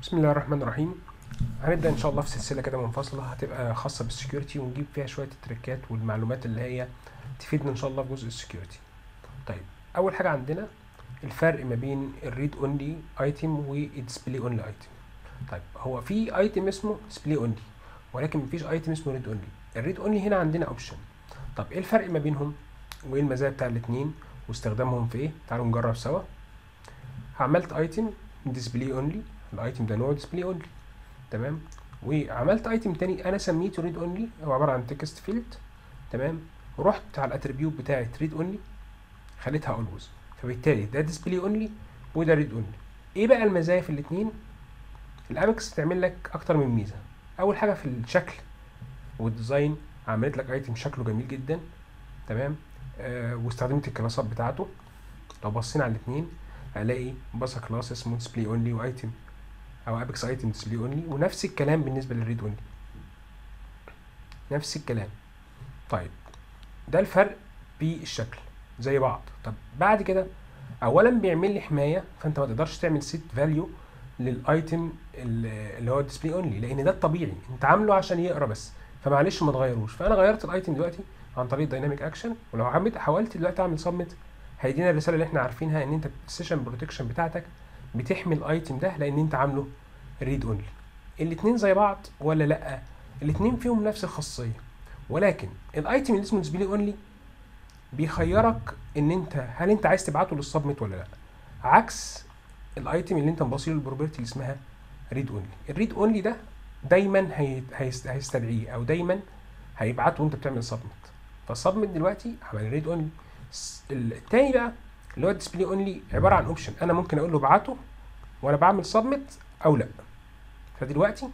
بسم الله الرحمن الرحيم هنبدأ إن شاء الله في سلسلة كده منفصلة هتبقى خاصة بالسكيورتي ونجيب فيها شوية التريكات والمعلومات اللي هي تفيدنا إن شاء الله في جزء السكيورتي طيب أول حاجة عندنا الفرق ما بين الريد اونلي ايتم والديسبلاي اونلي ايتم طيب هو في ايتم اسمه ديسبلاي اونلي ولكن مفيش ايتم اسمه ريد اونلي الريد اونلي هنا عندنا اوبشن طب ايه الفرق ما بينهم وايه المزايا بتاع الاتنين واستخدامهم في ايه تعالوا نجرب سوا عملت ايتم ديسبلاي اونلي الايتم ده نوع ديسبلاي اونلي تمام وعملت ايتم تاني انا سميته ريد اونلي هو عباره عن تكست فيلد تمام رحت على الاتريبيوت بتاعه ريد اونلي خليتها اولويز فبالتالي ده ديسبلاي اونلي وده ريد اونلي ايه بقى المزايا في الاثنين الابكس تعمل لك اكتر من ميزه اول حاجه في الشكل والديزاين عملت لك ايتم شكله جميل جدا تمام آه واستخدمت الكلاسات بتاعته لو بصينا على الاثنين هلاقي بص كلاس اسمه ديسبلاي اونلي وايتم او ابكس ايتم ديسبلاي اونلي ونفس الكلام بالنسبه للريد اونلي نفس الكلام طيب ده الفرق بالشكل زي بعض طب بعد كده اولا بيعمل لي حمايه فانت ما تقدرش تعمل سيت فاليو للايتم اللي هو الديسبلاي اونلي لان ده الطبيعي انت عامله عشان يقرا بس فمعلش ما تغيروش فانا غيرت الايتم دلوقتي عن طريق دايناميك اكشن ولو حبيت حاولت دلوقتي اعمل سبميت هيدينا الرساله اللي احنا عارفينها ان انت السيشن بروتكشن بتاعتك بتحمي الايتم ده لان انت عامله ريد اونلي الاثنين زي بعض ولا لا الاثنين فيهم نفس الخاصيه ولكن الايتم اللي اسمه ديسبلاي اونلي بيخيرك ان انت هل انت عايز تبعته للسبميت ولا لا عكس الايتم اللي انت مبصيله البروبرتي اللي اسمها ريد اونلي الريد اونلي ده دايما هي... هيستدعيه او دايما هيبعته وانت بتعمل سبميت فالسبميت دلوقتي عمل ريد اونلي التاني بقى اللي هو الديسبلاي اونلي عباره عن اوبشن انا ممكن اقول له ابعته وانا بعمل سبميت او لا فدلوقتي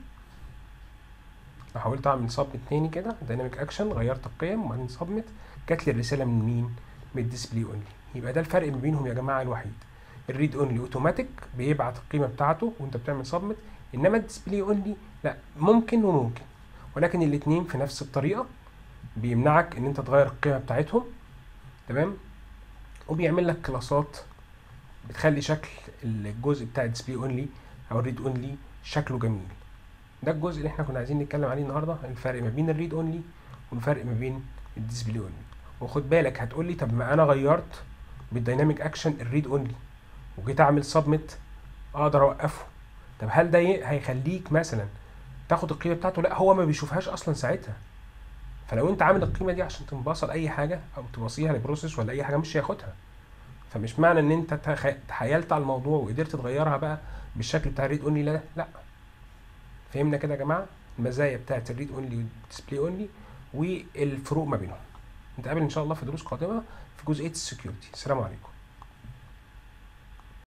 لو حاولت اعمل سبميت تاني كده دايناميك اكشن غيرت القيم وبعدين سبميت جات لي الرساله من مين من الديسبلاي اونلي يبقى ده الفرق ما بينهم يا جماعه الوحيد الريد اونلي اوتوماتيك بيبعت القيمه بتاعته وانت بتعمل سبميت انما الديسبلاي اونلي لا ممكن وممكن ولكن الاثنين في نفس الطريقه بيمنعك ان انت تغير القيمه بتاعتهم تمام وبيعمل لك كلاسات بتخلي شكل الجزء بتاع الديسبلاي اونلي او الريد اونلي شكله جميل ده الجزء اللي احنا كنا عايزين نتكلم عليه النهارده الفرق ما بين الريد اونلي والفرق ما بين الديسبلاي اونلي وخد بالك هتقول لي طب ما انا غيرت بالدايناميك اكشن الريد اونلي وجيت اعمل سبميت اقدر اوقفه طب هل ده هيخليك مثلا تاخد القيمه بتاعته لا هو ما بيشوفهاش اصلا ساعتها فلو انت عامل القيمه دي عشان تنبصل اي حاجه او تبصيها لبروسيس ولا اي حاجه مش هياخدها فمش معنى ان انت تحايلت على الموضوع وقدرت تغيرها بقى بالشكل بتاع الريد اونلي لا لا فهمنا كده يا جماعه المزايا بتاعت الريد اونلي والديسبلاي اونلي والفروق ما بينهم نتقابل ان شاء الله في دروس قادمه في جزئيه السكيورتي السلام عليكم